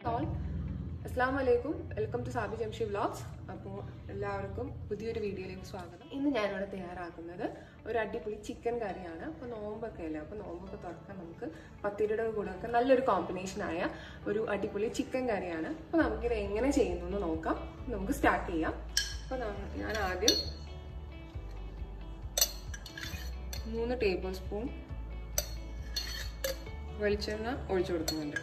all അസ്സാം വലൈക്കും welcome to Sabi Jamshi vlogs അപ്പോൾ എല്ലാവർക്കും പുതിയൊരു വീഡിയോയിലേക്ക് സ്വാഗതം ഇന്ന് ഞാനിവിടെ തയ്യാറാക്കുന്നത് ഒരു അടിപൊളി ചിക്കൻ കറിയാണ് അപ്പോൾ നോമ്പൊക്കെ അല്ലേ അപ്പോൾ നോമ്പൊക്കെ തുറക്കാൻ നമുക്ക് പത്തിരിയുടെ കൂടെ ഒക്കെ നല്ലൊരു കോമ്പിനേഷൻ ആയ ഒരു അടിപൊളി ചിക്കൻ കറിയാണ് അപ്പോൾ നമുക്കിത് എങ്ങനെ ചെയ്യുന്നു എന്ന് നോക്കാം നമുക്ക് സ്റ്റാർട്ട് ചെയ്യാം അപ്പോൾ ഞാൻ ആദ്യം മൂന്ന് ടേബിൾ സ്പൂൺ വെളിച്ചെണ്ണ ഒഴിച്ചു കൊടുക്കുന്നുണ്ട്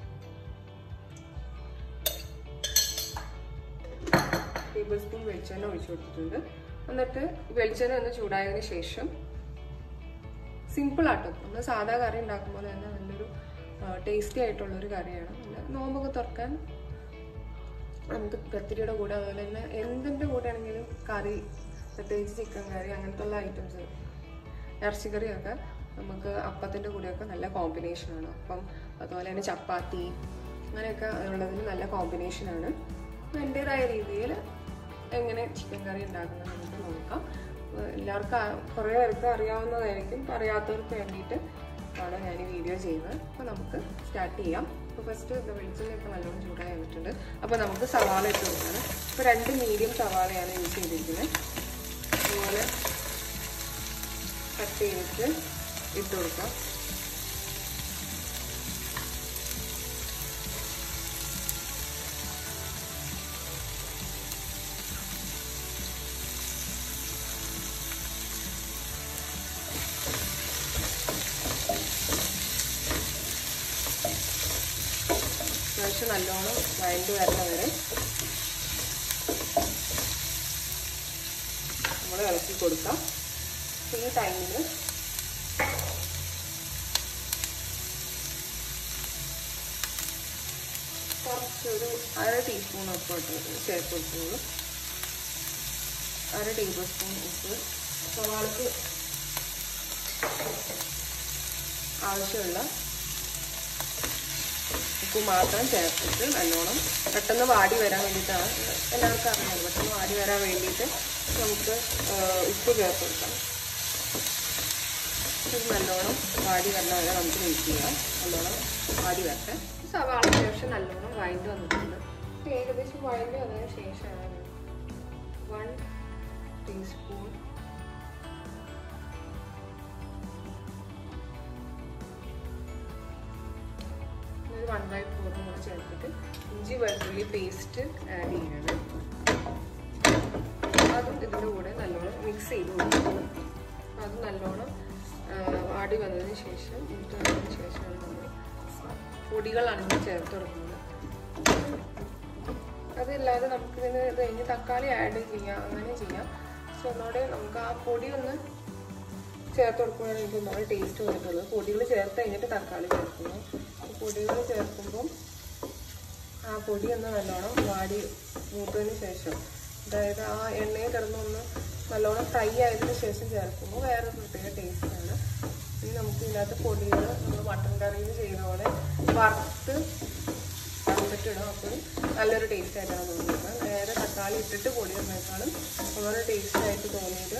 ടേബിൾ സ്പൂൺ വെളിച്ചെണ്ണ ഒഴിച്ചു കൊടുത്തിട്ടുണ്ട് എന്നിട്ട് വെളിച്ചെണ്ണ ഒന്ന് ചൂടായതിനു ശേഷം സിമ്പിൾ ആട്ടോ നമ്മൾ സാധാ കറി ഉണ്ടാക്കുമ്പോൾ തന്നെ നല്ലൊരു ടേസ്റ്റി ആയിട്ടുള്ള ഒരു കറിയാണ് നല്ല നോമ്പൊക്കെ തുറക്കാൻ നമുക്ക് പത്തിരിയുടെ കൂടെ അതുപോലെ തന്നെ എന്തിൻ്റെ കൂടെ ആണെങ്കിലും കറി പ്രത്യേകിച്ച് ചിക്കൻ കറി അങ്ങനത്തെ ഉള്ള ഐറ്റംസ് ഇറച്ചിക്കറിയൊക്കെ നമുക്ക് അപ്പത്തിൻ്റെ കൂടെയൊക്കെ നല്ല കോമ്പിനേഷനാണ് അപ്പം അതുപോലെ തന്നെ ചപ്പാത്തി അങ്ങനെയൊക്കെ ഉള്ളതിന് നല്ല കോമ്പിനേഷനാണ് എൻ്റെതായ രീതിയിൽ എങ്ങനെ ചിക്കൻ കറി ഉണ്ടാക്കുന്നത് നമുക്ക് നോക്കാം എല്ലാവർക്കും കുറേ പേർക്ക് അറിയാവുന്നതായിരിക്കും അറിയാത്തവർക്ക് വേണ്ടിയിട്ട് ആണ് ഞാൻ ഈ വീഡിയോ ചെയ്യുന്നത് അപ്പോൾ നമുക്ക് സ്റ്റാർട്ട് ചെയ്യാം അപ്പോൾ ഫസ്റ്റ് വെളിച്ചെണ്ണയൊക്കെ നല്ലോണം ചൂടായി വന്നിട്ടുണ്ട് അപ്പോൾ നമുക്ക് സവാള ഇട്ട് കൊടുക്കണം ഇപ്പോൾ രണ്ട് മീഡിയം സവാളയാണ് യൂസ് ചെയ്തിരിക്കുന്നത് അതുപോലെ കട്ട് ചെയ്തിട്ട് ഇട്ട് കൊടുക്കാം അത്യാവശ്യം നല്ലോണം വഴണ്ട് വരണ വരെ നമ്മൾ ഇളക്കി കൊടുക്കാം ഈ ടൈമിൽ കുറച്ചൊരു അര ടീസ്പൂൺ ഉപ്പ് ഇട്ട് ചേർത്ത് കൊടുക്കുള്ളൂ അര ടേബിൾ സ്പൂൺ ഉപ്പ് സവാളക്ക് ആവശ്യമുള്ള ഉപ്പ് മാത്രം ചേർത്തിട്ട് നല്ലോണം പെട്ടെന്ന് വാടി വരാൻ വേണ്ടിയിട്ടാണ് എല്ലാവർക്കും അറിയാം പെട്ടെന്ന് വാടി വരാൻ വേണ്ടിയിട്ട് നമുക്ക് ഉപ്പ് ചേർത്ത് കൊടുക്കാം ഇത് നല്ലോണം വാടി വരണ വരെ നമുക്ക് വെയിറ്റ് ചെയ്യാം നല്ലോണം വാടി വരട്ടെ സവാള ശേഷം നല്ലോണം വഴണ്ട് വന്നിട്ടുണ്ട് ഏകദേശം വഴണ്ട് വന്നതിന് ശേഷമാണ് വൺ ടീസ്പൂൺ ഒരു വൺ ബൈ ഫോറും കൂടെ ചേർത്തിട്ട് ഇഞ്ചി വെളുത്തുള്ളി പേസ്റ്റ് ആഡ് ചെയ്യണം അതും ഇതിൻ്റെ കൂടെ നല്ലോണം മിക്സ് ചെയ്ത് കൊടുക്കണം അത് നല്ലോണം വാടി വന്നതിന് ശേഷം ഇട്ട് വന്നതിന് ശേഷമാണ് നമ്മൾ പൊടികളാണ് ഇതിൽ ചേർത്ത് കൊടുക്കുന്നത് അതല്ലാതെ നമുക്ക് ഇതിന് ഇത് കഴിഞ്ഞ് തക്കാളി ആഡ് ചെയ്യാം അങ്ങനെ ചെയ്യാം പക്ഷെ ഒന്നുകൂടെ നമുക്ക് ആ പൊടി ഒന്ന് ചേർത്ത് കൊടുക്കുമ്പോഴാണ് എനിക്ക് ഒന്നുകൂടെ ടേസ്റ്റ് വന്നിട്ടുള്ളത് പൊടികൾ ചേർത്ത് കഴിഞ്ഞിട്ട് തക്കാളി ചേർക്കുന്നു പൊടികൾ ചേർക്കുമ്പം ആ പൊടി ഒന്ന് നല്ലോണം വാടി മൂത്തതിന് ശേഷം അതായത് ആ എണ്ണയിൽ കിടന്നൊന്ന് നല്ലോണം ഫ്രൈ ആയതിനു ശേഷം ചേർക്കുമ്പോൾ വേറെ പ്രത്യേക ടേസ്റ്റാണ് ഇനി നമുക്ക് ഇതിനകത്ത് പൊടികൾ നമ്മൾ മട്ടൻ കറിയിൽ ചെയ്യുന്ന പോലെ വറുത്ത് വറുത്തിട്ടിടും അപ്പോൾ നല്ലൊരു ടേസ്റ്റ് ആയിട്ടാണ് തോന്നിയത് നേരെ തക്കാളി ഇട്ടിട്ട് പൊടി വന്നേക്കാളും വളരെ ടേസ്റ്റ് ആയിട്ട് തോന്നിയത്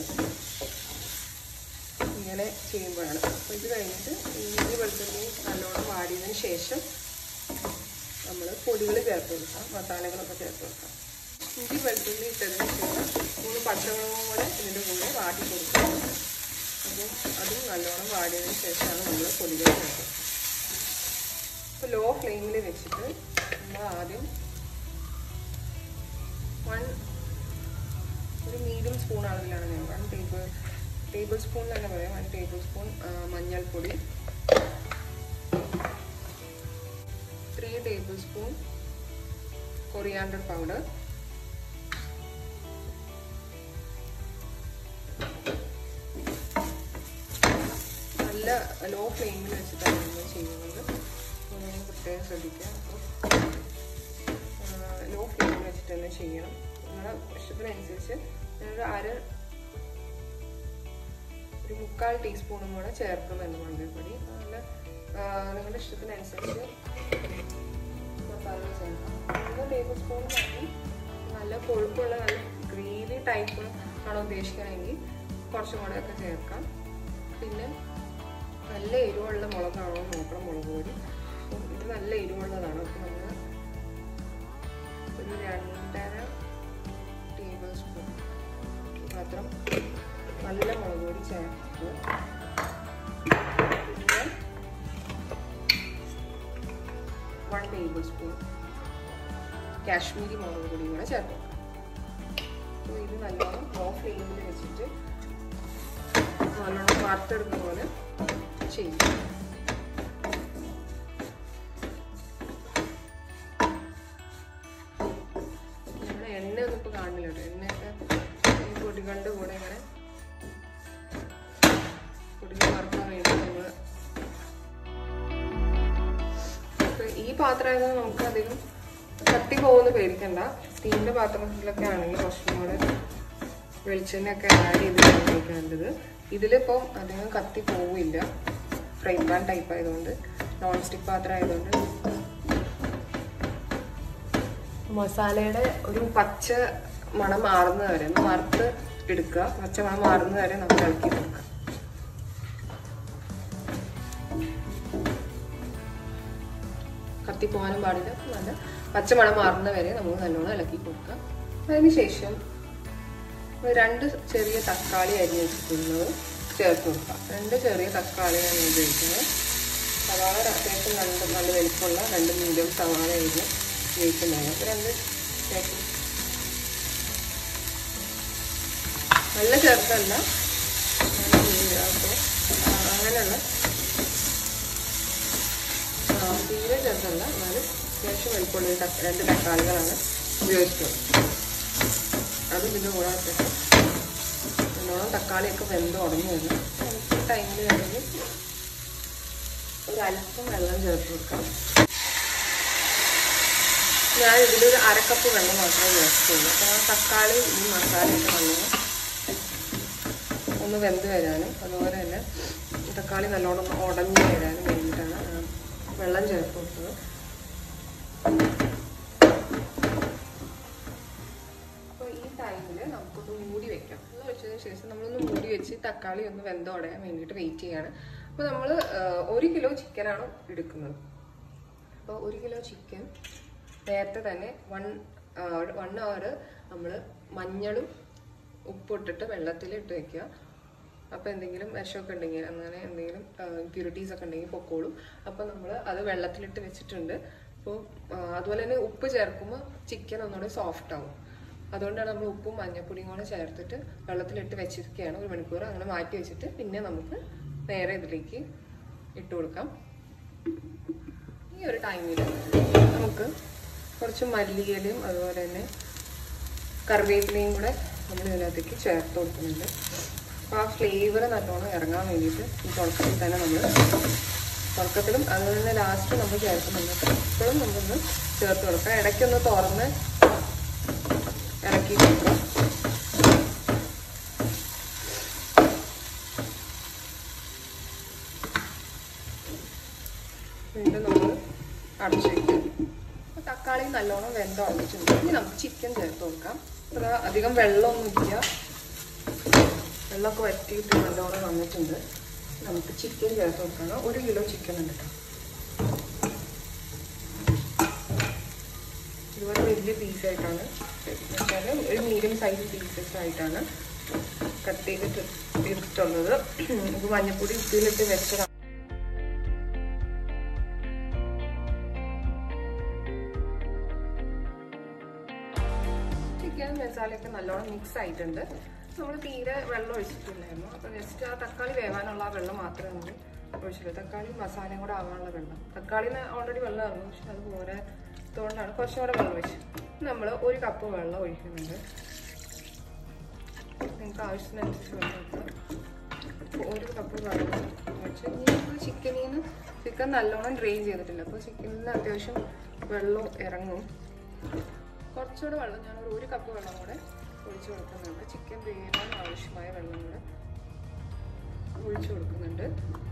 ഇങ്ങനെ ചെയ്യുമ്പോഴാണ് അപ്പോൾ ഇത് കഴിഞ്ഞിട്ട് ഇഞ്ചി വെളുത്തുള്ളി നല്ലോണം വാടിയതിന് ശേഷം നമ്മൾ പൊടികൾ ചേർത്ത് കൊടുക്കാം മസാലകളൊക്കെ ചേർത്ത് കൊടുക്കാം ഇഞ്ചി വെളുത്തുള്ളി ഇട്ടതിന് ശേഷം മൂന്ന് പച്ചമുളകും കൂടെ ഇതിൻ്റെ കൂടെ വാടി കൊടുക്കാം അപ്പോൾ അതും നല്ലോണം വാടിയതിന് ശേഷമാണ് നമ്മൾ പൊടികൾ ചേർക്കുന്നത് ഇപ്പോൾ ലോ ഫ്ലെയിമിൽ വെച്ചിട്ട് നമ്മൾ ആദ്യം വൺ ഒരു മീഡിയം സ്പൂൺ അളവിലാണ് ഞാൻ വൺ ടേബിൾ ടേബിൾ സ്പൂൺ തന്നെ പറയാം വൺ ടേബിൾ സ്പൂൺ മഞ്ഞൾപ്പൊടി three tablespoon coriander powder നല്ല ലോ ഫ്ലെയിമിൽ വെച്ചിട്ടാണ് നമ്മൾ ചെയ്യുന്നത് നിങ്ങൾ പ്രത്യേകം ശ്രദ്ധിക്കുക അപ്പോൾ ലോ ഫ്ലെയിമിൽ വെച്ചിട്ട് തന്നെ ചെയ്യണം നിങ്ങളുടെ ഇഷ്ടത്തിനനുസരിച്ച് ഞാനൊരു അര ഒരു മുക്കാൽ ടീസ്പൂണും കൂടെ ചേർക്കുന്നുണ്ട് മഞ്ഞൾപ്പൊടി നല്ല നിങ്ങളുടെ ഇഷ്ടത്തിനനുസരിച്ച് മസാല ചേർക്കാം മൂന്ന് ടേബിൾ സ്പൂൺ മതി നല്ല കൊഴുപ്പുള്ള നല്ല ഗ്രേവി ടൈപ്പ് ആണ് ഉദ്ദേശിക്കണമെങ്കിൽ കുറച്ചും കൂടെ ഒക്കെ ചേർക്കാം പിന്നെ നല്ല എരിവുള്ള മുളകാണോ നോക്കണം മുളക് പൊടി അപ്പം ഇത് നല്ല എരിവുള്ളതാണ് അപ്പോൾ നമ്മൾ ഒരു രണ്ടര ടേബിൾ സ്പൂൺ മാത്രം നല്ല മുളക് പൊടി ചേർത്ത് പിന്നെ വൺ ടേബിൾ സ്പൂൺ കാശ്മീരി മുളക് പൊടി കൂടെ ചേർത്ത് വെക്കാം അപ്പോൾ ഇത് നല്ലോണം ലോ ഫ്ലെയിമിൽ വെച്ചിട്ട് നല്ലോണം വറുത്തെടുക്കുന്ന പോലെ ചെയ്യും നമ്മുടെ എണ്ണ ഒന്നും ഇപ്പോൾ കാണില്ല കേട്ടോ എണ്ണയൊക്കെ ഈ പൊടികളുടെ കൂടെ ഇങ്ങനെ പൊടികൾ വറുക്കാൻ വേണ്ടി നമ്മൾ ഈ പാത്രമായത് നമുക്ക് അധികം കട്ടി പോകുന്ന പേടിക്കണ്ട സ്റ്റീലിന്റെ പാത്രത്തിലൊക്കെ ആണെങ്കിൽ കുറച്ചും കൂടെ വെളിച്ചെണ്ണയൊക്കെ ആഡ് ചെയ്തിട്ടാണ് കഴിക്കേണ്ടത് ഇതിലിപ്പം അധികം കത്തി പോവില്ല ഫ്രൈ പാൻ ടൈപ്പ് ആയതുകൊണ്ട് നോൺ സ്റ്റിക്ക് പാത്രം ആയതുകൊണ്ട് മസാലയുടെ ഒരു പച്ച മണം മാറുന്നത് വരെ ഒന്ന് വറുത്ത് എടുക്കുക പച്ച മണം മാറുന്നത് വരെ നമുക്ക് ഇളക്കി കൊടുക്കുക കത്തി പോകാനും പാടില്ല നല്ല പച്ചമണം മാറുന്ന വരെ നമുക്ക് നല്ലോണം ഇളക്കി കൊടുക്കാം അതിനുശേഷം ഒരു രണ്ട് ചെറിയ തക്കാളി അരിഞ്ഞ് വെച്ചിട്ടുള്ളത് ചേർത്ത് കൊടുക്കാം രണ്ട് ചെറിയ തക്കാളിയാണ് ഉപയോഗിക്കുന്നത് സവാള അത്യാവശ്യം രണ്ട് നല്ല വലിപ്പമുള്ള രണ്ട് മീഡിയം സവാള അരിഞ്ഞ് ഉപയോഗിക്കുന്നതാണ് അപ്പോൾ രണ്ട് ചേർത്ത് നല്ല ചെറുതല്ല അപ്പോൾ അങ്ങനെയുള്ള ആ, തീരെ ചെറുതല്ല എന്നാലും അത്യാവശ്യം വലിപ്പമുള്ള ഒരു തക്ക- രണ്ട് തക്കാളികളാണ് ഉപയോഗിച്ചിട്ടുള്ളത് അത് ഇതിൻ്റെ കൂടെ വെച്ചിട്ട് നല്ലോണം തക്കാളിയൊക്കെ വെന്ത് ഉടഞ്ഞു വരും നമുക്ക് ഈ ടൈമിൽ വേണമെങ്കിൽ ഒരു അല്പം വെള്ളം ചേർത്ത് കൊടുക്കാം ഞാൻ ഇതിലൊരു അരക്കപ്പ് വെള്ളം മാത്രമേ ചേർത്തുള്ളൂ അപ്പോൾ ആ തക്കാളി ഈ മസാലയൊക്കെ നല്ലോണം ഒന്ന് വെന്ത് വരാനും അതുപോലെ തന്നെ തക്കാളി നല്ലോണം ഒന്ന് ഉടഞ്ഞു വരാനും വേണ്ടിയിട്ടാണ് ഞാൻ വെള്ളം ചേർത്ത് കൊടുത്തത് അപ്പോൾ ഈ ടൈമിൽ നമുക്കൊന്ന് മൂടി വെക്കാം ഒന്ന് വെച്ചതിന് ശേഷം നമ്മളൊന്ന് മൂടി വെച്ച് തക്കാളി ഒന്ന് വെന്തോടയാൻ വേണ്ടിയിട്ട് വെയിറ്റ് ചെയ്യാണ് അപ്പോൾ നമ്മൾ ഒരു കിലോ ചിക്കനാണ് എടുക്കുന്നത് അപ്പോൾ ഒരു കിലോ ചിക്കൻ നേരത്തെ തന്നെ വൺ വൺ അവർ നമ്മൾ മഞ്ഞളും ഉപ്പിട്ടിട്ട് വെള്ളത്തിൽ ഇട്ട് വെക്കുക അപ്പോൾ എന്തെങ്കിലും വിഷമൊക്കെ ഉണ്ടെങ്കിൽ അങ്ങനെ എന്തെങ്കിലും ഇമ്പ്യൂരിറ്റീസ് ഒക്കെ ഉണ്ടെങ്കിൽ പൊക്കോളും അപ്പോൾ നമ്മൾ അത് വെള്ളത്തിലിട്ട് വെച്ചിട്ടുണ്ട് അപ്പോൾ അതുപോലെ തന്നെ ഉപ്പ് ചേർക്കുമ്പോൾ ചിക്കൻ ഒന്നുകൂടെ സോഫ്റ്റ് ആവും അതുകൊണ്ടാണ് നമ്മൾ ഉപ്പും മഞ്ഞപ്പൊടിയും കൂടെ ചേർത്തിട്ട് വെള്ളത്തിലിട്ട് വെച്ചിരിക്കുകയാണ് ഒരു മണിക്കൂർ അങ്ങനെ മാറ്റി വെച്ചിട്ട് പിന്നെ നമുക്ക് നേരെ ഇതിലേക്ക് ഇട്ട് കൊടുക്കാം ഈ ഒരു ടൈമിൽ നമുക്ക് കുറച്ച് മല്ലിയിലയും അതുപോലെ തന്നെ കറിവേപ്പിലയും കൂടെ നമ്മൾ ഇതിനകത്തേക്ക് ചേർത്ത് കൊടുക്കുന്നുണ്ട് അപ്പോൾ ആ ഫ്ലേവർ നല്ലോണം ഇറങ്ങാൻ വേണ്ടിയിട്ട് ഈ തുടക്കത്തിൽ തന്നെ നമ്മൾ തുടക്കത്തിലും അതുപോലെ തന്നെ ലാസ്റ്റ് നമ്മൾ ചേർക്കുന്നുണ്ട് അപ്പോൾ ഇപ്പോഴും നമ്മളൊന്ന് ചേർത്ത് കൊടുക്കാം ഇടയ്ക്കൊന്ന് തുറന്ന് ഇറക്കി കൊടുക്കാം വീണ്ടും നമ്മൾ അടച്ചു വയ്ക്കും അപ്പോൾ തക്കാളി നല്ലോണം വെന്ത് ഉടച്ചിട്ടുണ്ട് ഇനി നമുക്ക് ചിക്കൻ ചേർത്ത് കൊടുക്കാം അപ്പോൾ ദാ അധികം വെള്ളമൊന്നുമില്ല വെള്ളമൊക്കെ വറ്റിയിട്ട് നല്ലോണം വന്നിട്ടുണ്ട് നമുക്ക് ചിക്കൻ ചേർത്ത് കൊടുക്കണം ഒരു കിലോ ചിക്കൻ ഉണ്ട് കേട്ടോ ഇതുപോലെ വലിയ പീസായിട്ടാണ് വെച്ചാൽ ഒരു മീഡിയം സൈസ് പീസസ് ആയിട്ടാണ് കട്ട് ചെയ്തിട്ട് എടുത്തിട്ടുള്ളത് ഇത് മഞ്ഞപ്പൊടി ഉപ്പിലിട്ട് വെച്ചതാണ് ചിക്കൻ മസാലയൊക്കെ നല്ലോണം മിക്സ് ആയിട്ടുണ്ട് നമ്മൾ തീരെ വെള്ളം ഒഴിച്ചിട്ടില്ലായിരുന്നു അപ്പോൾ ജസ്റ്റ് ആ തക്കാളി വേവാനുള്ള ആ വെള്ളം മാത്രമേ നമ്മൾ ഒഴിച്ചുള്ളൂ തക്കാളി മസാലയും കൂടെ ആവാനുള്ള വെള്ളം തക്കാളി ഓൾറെഡി വെള്ളം ഇറങ്ങും പക്ഷെ അത് പോരാത്തതുകൊണ്ടാണ് കുറച്ചും കൂടെ വെള്ളം ഒഴിച്ചത് നമ്മൾ ഒരു കപ്പ് വെള്ളം ഒഴിക്കുന്നുണ്ട് നിങ്ങൾക്ക് ആവശ്യത്തിനനുസരിച്ച് വെള്ളം വെക്കാം അപ്പോൾ ഒരു കപ്പ് വെള്ളം ഒഴിച്ച് ഇനി ഇപ്പോൾ ചിക്കനിൽ നിന്ന് ചിക്കൻ നല്ലോണം ഡ്രെയിൻ ചെയ്തിട്ടില്ല അപ്പോൾ ചിക്കനിൽ നിന്ന് അത്യാവശ്യം വെള്ളം ഇറങ്ങും കുറച്ചുകൂടെ വെള്ളം ഞാൻ ഒരു കപ്പ് വെള്ളം കൂടെ ഒഴിച്ചു കൊടുക്കുന്നുണ്ട് ചിക്കൻ വേവാൻ ആവശ്യമായ വെള്ളം കൂടെ ഒഴിച്ചു കൊടുക്കുന്നുണ്ട്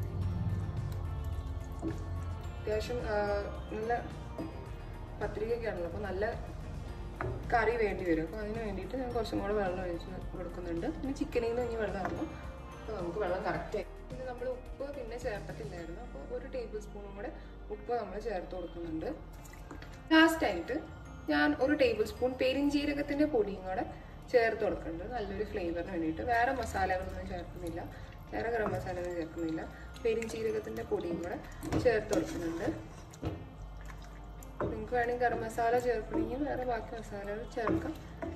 അത്യാവശ്യം ആ, നല്ല പത്രികയൊക്കെയാണല്ലോ അപ്പോൾ നല്ല കറി വേണ്ടി വരും അപ്പോൾ അതിന് വേണ്ടിയിട്ട് ഞാൻ കുറച്ചും കൂടെ വെള്ളം ഒഴിച്ച് കൊടുക്കുന്നുണ്ട് പിന്നെ ചിക്കനിൽ നിന്ന് ഇനി വെള്ളം ഇറങ്ങും അപ്പോൾ നമുക്ക് വെള്ളം കറക്റ്റ് പിന്നെ നമ്മൾ ഉപ്പ് പിന്നെ ചേർത്തിട്ടില്ലായിരുന്നു അപ്പോൾ ഒരു ടേബിൾ സ്പൂണും കൂടെ ഉപ്പ് നമ്മൾ ചേർത്ത് കൊടുക്കുന്നുണ്ട് ലാസ്റ്റായിട്ട് ഞാൻ ഒരു ടേബിൾ സ്പൂൺ പെരിഞ്ജീരകത്തിന്റെ പൊടിയും കൂടെ ചേർത്ത് കൊടുക്കുന്നുണ്ട് നല്ലൊരു ഫ്ലേവറിന് വേണ്ടിയിട്ട് വേറെ മസാലകളൊന്നും ചേർക്കുന്നില്ല വേറെ ഗരം മസാലയൊന്നും ചേർക്കുന്നില്ല പെരിഞ്ജീരകത്തിന്റെ പൊടിയും കൂടെ ചേർത്ത് കൊടുക്കുന്നുണ്ട് നിങ്ങൾക്ക് വേണമെങ്കിൽ ഗരം മസാല ചേർക്കണമെങ്കിൽ വേറെ ബാക്കി മസാലകൾ ചേർക്കാം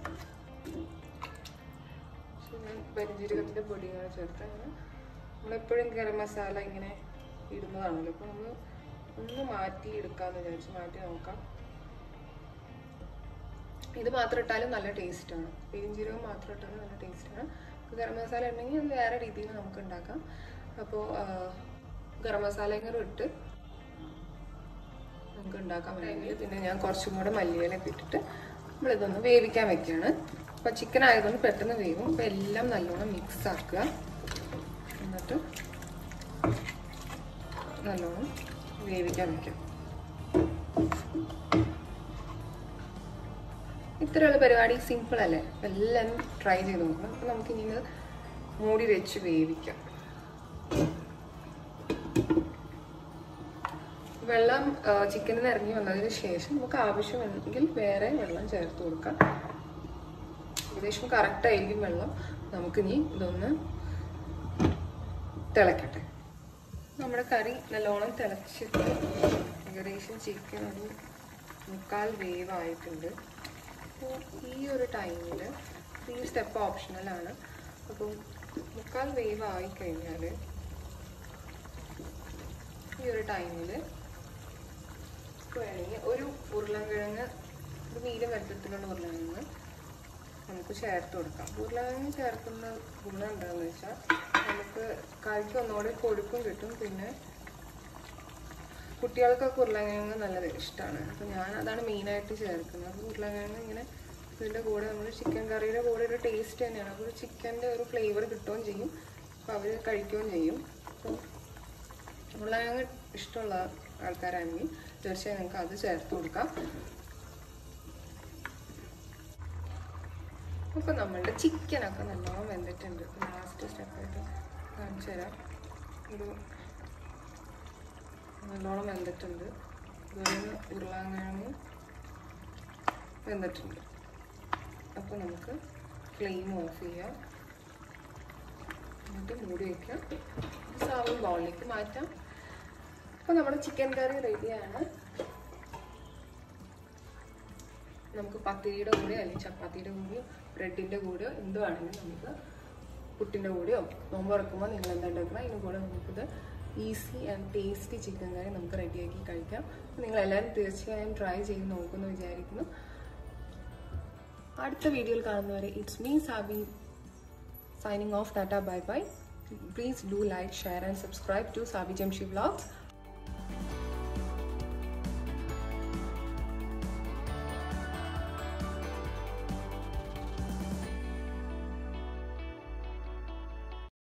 പക്ഷെ ഞാൻ പെരിഞ്ജീരകത്തിന്റെ പൊടിയും കൂടെ ചേർക്കാം അങ്ങനെ നമ്മളെപ്പോഴും ഗരം മസാല ഇങ്ങനെ ഇടുന്നതാണല്ലോ അപ്പോൾ നമ്മൾ ഒന്ന് മാറ്റി എടുക്കാമെന്ന് വിചാരിച്ചു മാറ്റി നോക്കാം ഇത് മാത്രം ഇട്ടാലും നല്ല ടേസ്റ്റാണ് പെരിഞ്ചീരകം മാത്രം ഇട്ടാലും നല്ല ടേസ്റ്റാണ് ഗരം മസാല ഉണ്ടെങ്കിൽ അത് വേറെ രീതിയിൽ നമുക്ക് ഉണ്ടാക്കാം അപ്പോൾ ഗരം മസാലയും കൂടെ ഇട്ട് നമുക്ക് ഉണ്ടാക്കാൻ വേണമെങ്കിൽ പിന്നെ ഞാൻ കുറച്ചും കൂടെ മല്ലിയിലൊക്കെ ഇട്ടിട്ട് നമ്മളിതൊന്ന് വേവിക്കാൻ വെക്കുകയാണ് അപ്പോൾ ചിക്കൻ ആയതുകൊണ്ട് പെട്ടെന്ന് വേവും അപ്പോൾ എല്ലാം നല്ലോണം മിക്സ് ആക്കുക എന്നിട്ട് നല്ലോണം വേവിക്കാൻ വെക്കാം ഇത്രയുള്ള പരിപാടി സിമ്പിൾ അല്ലേ അപ്പം എല്ലാം ട്രൈ ചെയ്ത് നോക്കണം അപ്പം നമുക്ക് ഇനി ഇത് മൂടി വെച്ച് വേവിക്കാം വെള്ളം ചിക്കനിൽ നിന്ന് ഇറങ്ങി വന്നതിന് ശേഷം നമുക്ക് ആവശ്യമുണ്ടെങ്കിൽ വേറെ വെള്ളം ചേർത്ത് കൊടുക്കാം ഏകദേശം കറക്റ്റ് ആയിരിക്കും വെള്ളം നമുക്കിനി ഇതൊന്ന് തിളക്കട്ടെ നമ്മുടെ കറി നല്ലോണം തിളച്ചിട്ട് ഏകദേശം ചിക്കൻ ഒരു മുക്കാൽ വേവ് ആയിട്ടുണ്ട് അപ്പോൾ ഈ ഒരു ടൈമിൽ ഈ സ്റ്റെപ്പ് ഓപ്ഷണലാണ് അപ്പം മുക്കാൽ വേവ് ആയി കഴിഞ്ഞാൽ ഈ ഒരു ടൈമിൽ വേണമെങ്കിൽ ഒരു ഉരുളൻകിഴങ്ങ് ഒരു മീഡിയം വലുപ്പത്തിലുള്ള ഉരുളൻകിഴങ്ങ് നമുക്ക് ചേർത്ത് കൊടുക്കാം ഉരുളക്കിഴങ്ങ് ചേർക്കുന്ന ഗുണം എന്താണെന്ന് വെച്ചാൽ നമുക്ക് കറിക്ക് ഒന്നുകൂടെ കൊഴുപ്പും കിട്ടും പിന്നെ കുട്ടികൾക്കൊക്കെ ഉരുളക്കിഴങ്ങ് നല്ലത് ഇഷ്ടമാണ് അപ്പോൾ ഞാൻ അതാണ് മെയിനായിട്ട് ചേർക്കുന്നത് അപ്പോൾ ഉരുളക്കിഴങ്ങ് ഇങ്ങനെ ഇതിൻ്റെ കൂടെ നമ്മൾ ചിക്കൻ കറിയുടെ കൂടെ ഒരു ടേസ്റ്റ് തന്നെയാണ് അപ്പോൾ ചിക്കൻ്റെ ഒരു ഫ്ലേവർ കിട്ടുകയും ചെയ്യും അപ്പോൾ അവർ കഴിക്കുകയും ചെയ്യും അപ്പോൾ ഉരുളക്കിഴങ്ങ് ഇഷ്ടമുള്ള ആൾക്കാരാണെങ്കിൽ തീർച്ചയായും നിങ്ങൾക്ക് അത് ചേർത്ത് കൊടുക്കാം അപ്പോൾ നമ്മളുടെ ചിക്കനൊക്കെ നല്ലോണം വെന്തിട്ടുണ്ട് ലാസ്റ്റ് സ്റ്റെപ്പായിട്ട് കാണിച്ചു തരാം ഒരു നല്ലോണം വെന്തിട്ടുണ്ട് ഇതുപോലെ ഉരുളാങ്കിഴങ്ങ് വെന്തിട്ടുണ്ട് അപ്പോൾ നമുക്ക് ഫ്ലെയിം ഓഫ് ചെയ്യാം എന്നിട്ട് മൂടി വയ്ക്കാം സാവും ബൗളിലേക്ക് മാറ്റാം അപ്പോൾ നമ്മുടെ ചിക്കൻ കറി റെഡിയാണ് നമുക്ക് പത്തിരിയുടെ കൂടെ അല്ലെങ്കിൽ ചപ്പാത്തിയുടെ കൂടെയോ ബ്രെഡിൻ്റെ കൂടെയോ എന്ത് വേണമെങ്കിലും നമുക്ക് പുട്ടിൻ്റെ കൂടെയോ നോമ്പ് തുറക്കുമ്പോൾ നിങ്ങൾ എന്താ ഉണ്ടാക്കണം അതിന് കൂടെ നമുക്കിത് easy and tasty chicken curry നമുക്ക് റെഡിയാക്കി കഴിക്കാം അപ്പോൾ നിങ്ങളെല്ലാവരും തീർച്ചയായും ട്രൈ ചെയ്ത് നോക്കുമെന്ന് വിചാരിക്കുന്നു അടുത്ത വീഡിയോയിൽ കാണുന്നവരെ it's me Sabi signing off tata bye bye please do like share and subscribe to Sabi Jamshi vlogs